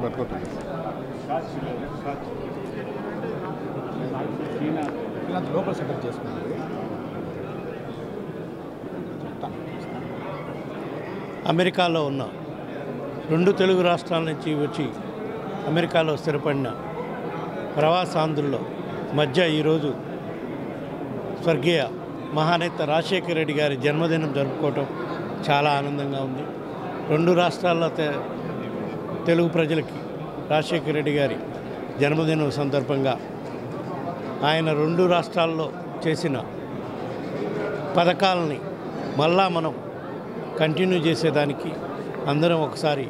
work out అయింది ఇలా లోపల సెటప్ చేసుకున్నారు అమెరికాలో ఉన్న రెండు తెలుగు రాష్ట్రాల నుంచి వచ్చి అమెరికాలో స్థిరపడిన ప్రవాసాంధ్రుల్లో మధ్య ఈరోజు స్వర్గీయ మహానేత రాజశేఖర రెడ్డి గారి జన్మదినం జరుపుకోవటం చాలా ఆనందంగా ఉంది రెండు రాష్ట్రాల తె- తెలుగు ప్రజలకి రాజశేఖర రెడ్డి గారి జన్మదినం సందర్భంగా ఆయన రెండు రాష్ట్రాల్లో చేసిన పథకాలని మళ్ళా మనం కంటిన్యూ చేసేదానికి అందరం ఒకసారి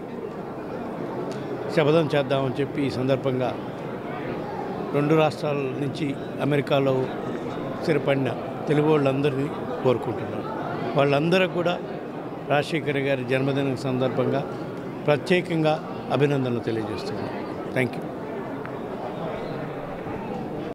శపథం చేద్దామని చెప్పి ఈ సందర్భంగా రెండు రాష్ట్రాల నుంచి అమెరికాలో స్థిరపడిన తెలుగు వాళ్ళందరినీ కోరుకుంటున్నాను వాళ్ళందరూ కూడా రాజశేఖర్ గారి జన్మదినం సందర్భంగా ప్రత్యేకంగా అభినందనలు తెలియజేస్తున్నాను థ్యాంక్ యూ